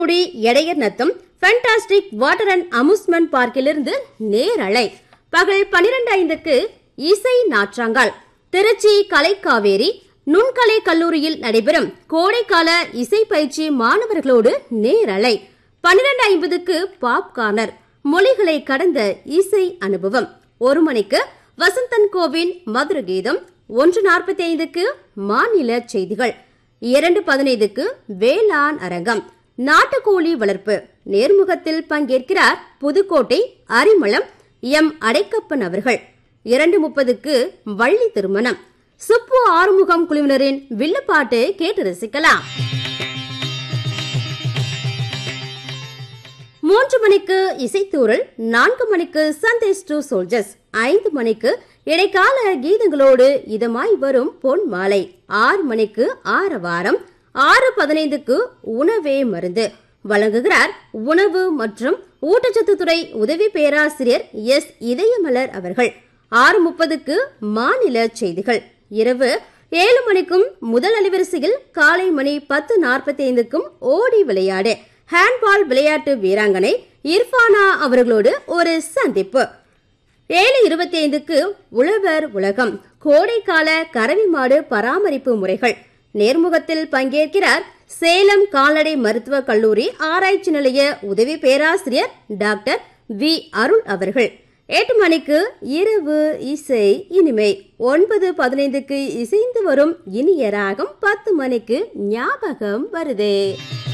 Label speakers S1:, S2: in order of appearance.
S1: குடி Edaiyar Natham fantastic water and amusement பார்க்கிலிருந்து நேரலை பகல் பனிரெண்டு ஐந்துக்கு இசை நாற்றாங்கால் திருச்சி கலைக்காவேரி நுண்கலை கல்லூரியில் நடைபெறும் கோடைக்கால இசை பயிற்சி மாணவர்களோடு நேரலை பனிரெண்டு ஐம்பதுக்கு பாப் கார்னர் மொழிகளை கடந்த இசை அனுபவம் ஒரு மணிக்கு வசந்தன் கோவின் மதுர கீதம் ஒன்று நாற்பத்தி ஐந்துக்கு மாநில செய்திகள் இரண்டு பதினைந்துக்கு வேளாண் அரங்கம் நாட்டுக்கோழி வளர்ப்பு நேர்முகத்தில் பங்கேற்கிறார் புதுக்கோட்டை அரிமளம் எம் அடைக்கப்பன் அவர்கள் இரண்டு முப்பதுக்கு வள்ளி திருமணம் சுப்பு ஆறுமுகம் குழுவினரின் வில்லுப்பாட்டு கேட்டு ரசிக்கலாம் மூன்று மணிக்கு இசைத்தூரல் நான்கு மணிக்கு சந்தேஷ் டு சோல்ஜர்ஸ் ஐந்து மணிக்கு இடைக்கால கீதங்களோடு இதமாய் வரும் பொன் மாலை ஆறு மணிக்கு ஆறு வாரம் ஆறு பதினைந்துக்கு உணவே மருந்து வழங்குகிறார் உணவு மற்றும் ஊட்டச்சத்துத்துறை உதவி பேராசிரியர் எஸ் இதயமலர் அவர்கள் ஆறு முப்பதுக்கு மாநில செய்திகள் இரவு ஏழு மணிக்கும் முதல் அலைவரிசையில் காலை மணி பத்து நாற்பத்தி ஐந்துக்கும் ஓடி விளையாடு ஹேண்ட்பால் விளையாட்டு வீராங்கனை இர்ஃபானா அவர்களோடு ஒரு சந்திப்பு ஏழு இருபத்தி ஐந்துக்கு உழவர் உலகம் கோடைக்கால கறவை மாடு பராமரிப்பு முறைகள் நேர்முகத்தில் பங்கேற்கிறார் சேலம் கால்நடை மருத்துவக் கல்லூரி ஆராய்ச்சி நிலைய உதவி பேராசிரியர் டாக்டர் வி அருள் அவர்கள் எட்டு மணிக்கு இரவு இசை இனிமை ஒன்பது பதினைந்துக்கு இசைந்து வரும் இனிய ராகம் பத்து மணிக்கு ஞாபகம் வருதே